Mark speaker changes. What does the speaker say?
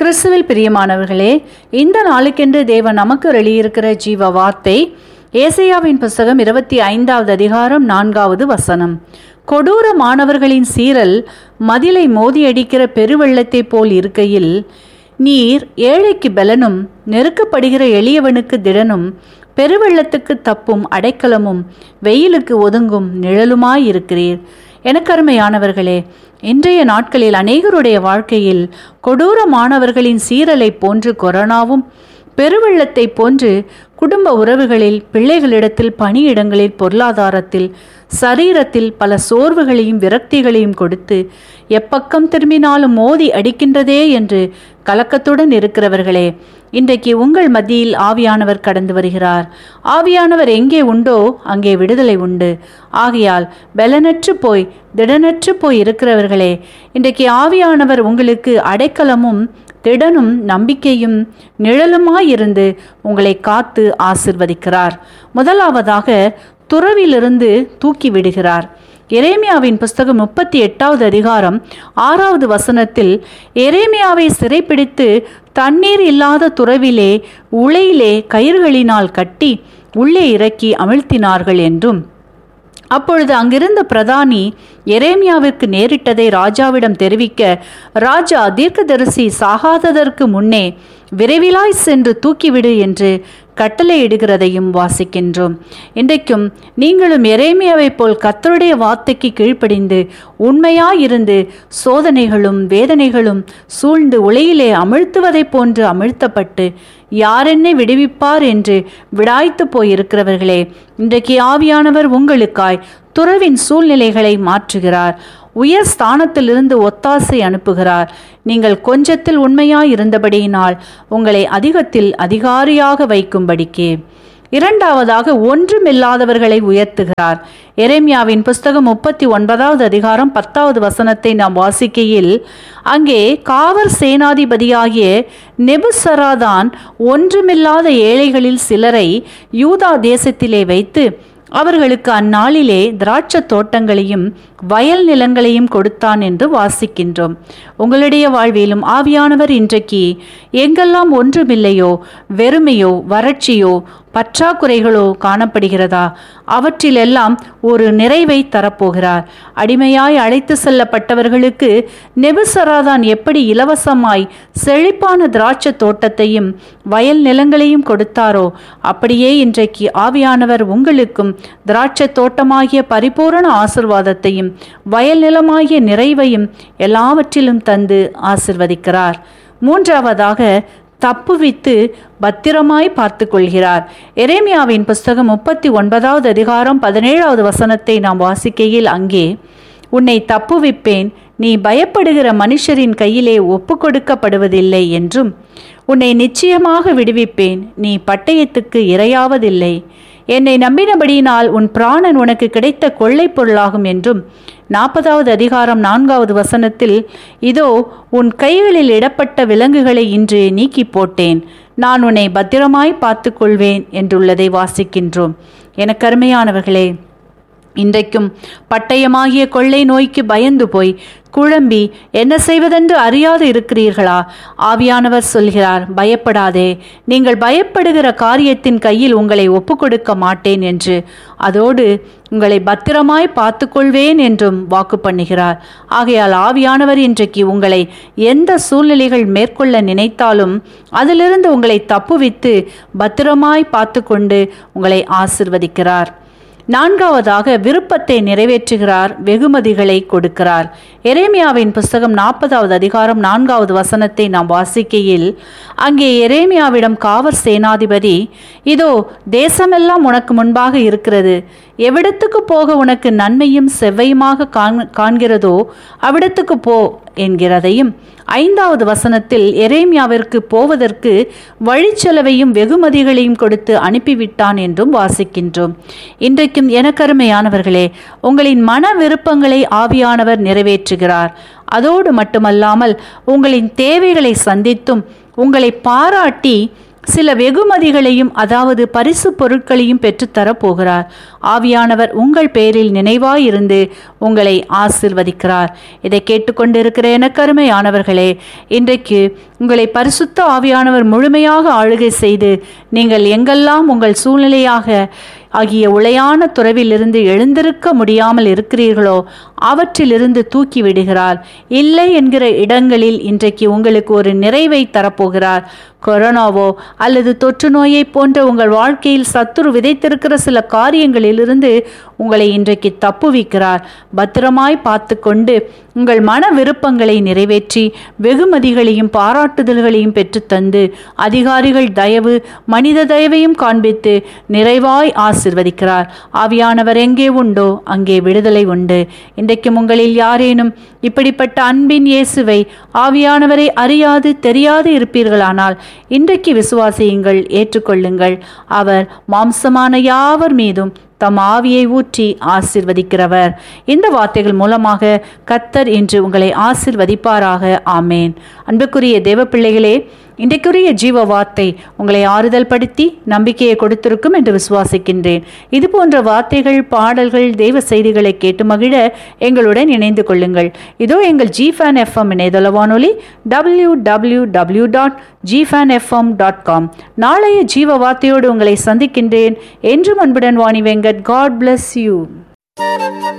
Speaker 1: கிறிஸ்துவில் பிரியமானவர்களே இந்த நாளுக்கென்று தேவன் நமக்கு எழுதியிருக்கிற ஜீவ வார்த்தை ஏசையாவின் புஸ்தகம் இருபத்தி ஐந்தாவது அதிகாரம் நான்காவது வசனம் கொடூர மாணவர்களின் சீரல் மதிலை மோதியடிக்கிற பெருவெள்ளத்தைப் போல் இருக்கையில் நீர் ஏழைக்கு பலனும் நெருக்கப்படுகிற எளியவனுக்கு திடனும் பெருவெள்ளத்துக்கு தப்பும் அடைக்கலமும் வெயிலுக்கு ஒதுங்கும் நிழலுமாயிருக்கிறீர் எனக்கருமையானவர்களே இன்றைய நாட்களில் அநேகருடைய வாழ்க்கையில் கொடூரமானவர்களின் சீரலை போன்று கொரோனாவும் பெருவெள்ளத்தை போன்று குடும்ப உறவுகளில் பிள்ளைகளிடத்தில் பணியிடங்களில் பொருளாதாரத்தில் சரீரத்தில் பல சோர்வுகளையும் விரக்திகளையும் கொடுத்து எப்பக்கம் திரும்பினாலும் மோதி அடிக்கின்றதே என்று கலக்கத்துடன் இருக்கிறவர்களே இன்றைக்கு உங்கள் மத்தியில் ஆவியானவர் கடந்து வருகிறார் ஆவியானவர் எங்கே உண்டோ அங்கே விடுதலை உண்டு ஆகையால் பலனற்று போய் திடனற்று போய் இருக்கிறவர்களே இன்றைக்கு ஆவியானவர் உங்களுக்கு அடைக்கலமும் திடனும் நம்பிக்கையும் நிழலுமாயிருந்து உங்களை காத்து ஆசிர்வதிக்கிறார் முதலாவதாக துறவிலிருந்து தூக்கி விடுகிறார் எரேமியாவின் புஸ்தகம் முப்பத்தி எட்டாவது அதிகாரம் ஆறாவது வசனத்தில் எரேமியாவை சிறைப்பிடித்து தண்ணீர் இல்லாத துறவிலே உளையிலே கயிறுகளினால் கட்டி உள்ளே இறக்கி அமிழ்த்தினார்கள் என்றும் அப்பொழுது அங்கிருந்த பிரதானி எரேமியாவிற்கு நேரிட்டதை ராஜாவிடம் தெரிவிக்க ராஜா தீர்க்கதரிசி சாகாததற்கு முன்னே விரைவிலாய் சென்று தூக்கிவிடு என்று கட்டளையிடுகிறதையும் வாசிக்கின்றோம் இன்றைக்கும் நீங்களும் எரேமியாவைப் போல் கத்தருடைய வார்த்தைக்கு கீழ்ப்படிந்து உண்மையாயிருந்து சோதனைகளும் வேதனைகளும் சூழ்ந்து உலையிலே அமிழ்த்துவதைப் போன்று அமிழ்த்தப்பட்டு யார் என்னை விடுவிப்பார் என்று விடாய்த்து போயிருக்கிறவர்களே இன்றைக்கு ஆவியானவர் உங்களுக்காய் துறவின் சூழ்நிலைகளை மாற்றுகிறார் உயர் ஸ்தானத்திலிருந்து ஒத்தாசை அனுப்புகிறார் நீங்கள் கொஞ்சத்தில் உண்மையாய் இருந்தபடியினால் உங்களை அதிகத்தில் அதிகாரியாக வைக்கும்படிக்கே இரண்டாவதாக ஒன்றுமில்லாதவர்களை உயர்த்துகிறார் எரேமியாவின் புஸ்தகம் முப்பத்தி ஒன்பதாவது அதிகாரம் பத்தாவது வசனத்தை நாம் வாசிக்கையில் அங்கே காவல் சேனாதிபதியாகிய நெபுசராதான் ஒன்றுமில்லாத ஏழைகளில் சிலரை யூதா தேசத்திலே வைத்து அவர்களுக்கு அந்நாளிலே திராட்சை தோட்டங்களையும் வயல் நிலங்களையும் கொடுத்தான் என்று வாசிக்கின்றோம் உங்களுடைய வாழ்விலும் ஆவியானவர் இன்றைக்கு எங்கெல்லாம் ஒன்றுமில்லையோ வெறுமையோ வறட்சியோ பற்றாக்குறைகளோ காணப்படுகிறதா அவற்றிலெல்லாம் ஒரு நிறைவை தரப்போகிறார் அடிமையாய் அழைத்து செல்லப்பட்டவர்களுக்கு நெபுசராதான் எப்படி இலவசமாய் செழிப்பான திராட்சை தோட்டத்தையும் வயல் நிலங்களையும் கொடுத்தாரோ அப்படியே இன்றைக்கு ஆவியானவர் உங்களுக்கும் திராட்சை தோட்டமாகிய பரிபூரண ஆசிர்வாதத்தையும் வயல் நிலமாகிய நிறைவையும் எல்லாவற்றிலும் தந்து ஆசிர்வதிக்கிறார் மூன்றாவதாக தப்புவித்து பத்திரமாய் பார்த்து கொள்கிறார் எரேமியாவின் புஸ்தகம் முப்பத்தி ஒன்பதாவது அதிகாரம் பதினேழாவது வசனத்தை நாம் வாசிக்கையில் அங்கே உன்னை தப்புவிப்பேன் நீ பயப்படுகிற மனுஷரின் கையிலே ஒப்பு கொடுக்கப்படுவதில்லை என்றும் உன்னை நிச்சயமாக விடுவிப்பேன் நீ பட்டயத்துக்கு இரையாவதில்லை என்னை நம்பினபடியினால் உன் பிராணன் உனக்கு கிடைத்த கொள்ளை பொருளாகும் என்றும் நாற்பதாவது அதிகாரம் நான்காவது வசனத்தில் இதோ உன் கைகளில் இடப்பட்ட விலங்குகளை இன்று நீக்கி போட்டேன் நான் உன்னை பத்திரமாய் பார்த்து கொள்வேன் என்றுள்ளதை வாசிக்கின்றோம் எனக்கு அருமையானவர்களே இன்றைக்கும் பட்டயமாகிய கொள்ளை நோய்க்கு பயந்து போய் குழம்பி என்ன செய்வதென்று அறியாது இருக்கிறீர்களா ஆவியானவர் சொல்கிறார் பயப்படாதே நீங்கள் பயப்படுகிற காரியத்தின் கையில் உங்களை ஒப்புக்கொடுக்க மாட்டேன் என்று அதோடு உங்களை பத்திரமாய் பார்த்து கொள்வேன் என்றும் வாக்கு பண்ணுகிறார் ஆகையால் ஆவியானவர் இன்றைக்கு உங்களை எந்த சூழ்நிலைகள் மேற்கொள்ள நினைத்தாலும் அதிலிருந்து உங்களை தப்புவித்து பத்திரமாய் பார்த்து கொண்டு உங்களை ஆசிர்வதிக்கிறார் நான்காவதாக விருப்பத்தை நிறைவேற்றுகிறார் வெகுமதிகளை கொடுக்கிறார் எரேமியாவின் புஸ்தகம் நாற்பதாவது அதிகாரம் நான்காவது வசனத்தை நாம் வாசிக்கையில் அங்கே எரேமியாவிடம் காவல் சேனாதிபதி இதோ தேசமெல்லாம் உனக்கு முன்பாக இருக்கிறது எவ்விடத்துக்கு போக உனக்கு நன்மையும் செவ்வையுமாக காண்கிறதோ அவ்விடத்துக்கு போ என்கிறதையும் ஐந்தாவது வசனத்தில் எரேமியாவிற்கு போவதற்கு வழிச்செலவையும் வெகுமதிகளையும் கொடுத்து அனுப்பிவிட்டான் என்றும் வாசிக்கின்றோம் இன்றைக்கும் எனக்கருமையானவர்களே உங்களின் மன விருப்பங்களை ஆவியானவர் நிறைவேற்றுகிறார் அதோடு மட்டுமல்லாமல் உங்களின் தேவைகளை சந்தித்தும் உங்களை பாராட்டி சில வெகுமதிகளையும் அதாவது பரிசு பொருட்களையும் பெற்றுத்தரப் போகிறார் ஆவியானவர் உங்கள் பேரில் நினைவாயிருந்து உங்களை ஆசிர்வதிக்கிறார் இதை கேட்டுக்கொண்டிருக்கிற எனக்கருமையானவர்களே இன்றைக்கு உங்களை பரிசுத்த ஆவியானவர் முழுமையாக ஆளுகை செய்து நீங்கள் எங்கெல்லாம் உங்கள் சூழ்நிலையாக ஆகிய உளையான துறவிலிருந்து எழுந்திருக்க முடியாமல் இருக்கிறீர்களோ அவற்றிலிருந்து தூக்கி விடுகிறார் இல்லை என்கிற இடங்களில் இன்றைக்கு உங்களுக்கு ஒரு நிறைவை தரப்போகிறார் கொரோனாவோ அல்லது தொற்று நோயை போன்ற உங்கள் வாழ்க்கையில் சத்துரு விதைத்திருக்கிற சில காரியங்களிலிருந்து உங்களை இன்றைக்கு தப்புவிக்கிறார் பத்திரமாய் பார்த்து கொண்டு உங்கள் மன விருப்பங்களை நிறைவேற்றி வெகுமதிகளையும் பாராட்டுதல்களையும் பெற்றுத்தந்து அதிகாரிகள் தயவு மனித தயவையும் காண்பித்து நிறைவாய் ஆசிர்வதிக்கிறார் ஆவியானவர் எங்கே உண்டோ அங்கே விடுதலை உண்டு இன்றைக்கும் உங்களில் யாரேனும் இப்படிப்பட்ட அன்பின் இயேசுவை ஆவியானவரை அறியாது தெரியாது இருப்பீர்களானால் இன்றைக்கு விசுவாசியுங்கள் ஏற்றுக்கொள்ளுங்கள் அவர் மாம்சமான யாவர் மீதும் தம் ஆவியை ஊற்றி ஆசிர்வதிக்கிறவர் இந்த வார்த்தைகள் மூலமாக கத்தர் இன்று உங்களை ஆசிர்வதிப்பாராக ஆமேன் அன்புக்குரிய தேவ பிள்ளைகளே இன்றைக்குரிய ஜீவ வார்த்தை உங்களை ஆறுதல் படுத்தி நம்பிக்கையை கொடுத்திருக்கும் என்று விசுவாசிக்கின்றேன் இது போன்ற வார்த்தைகள் பாடல்கள் தெய்வ செய்திகளை கேட்டு மகிழ எங்களுடன் இணைந்து கொள்ளுங்கள் இதோ எங்கள் ஜிஃபேன் எஃப்எம் இணையதள வானொலி டபிள்யூ டபிள்யூ டபிள்யூ டாட் ஜிஃபேன் எஃப்எம் டாட் காம் நாளைய ஜீவ வார்த்தையோடு உங்களை சந்திக்கின்றேன் என்றும் அன்புடன் Vani Venkat God bless you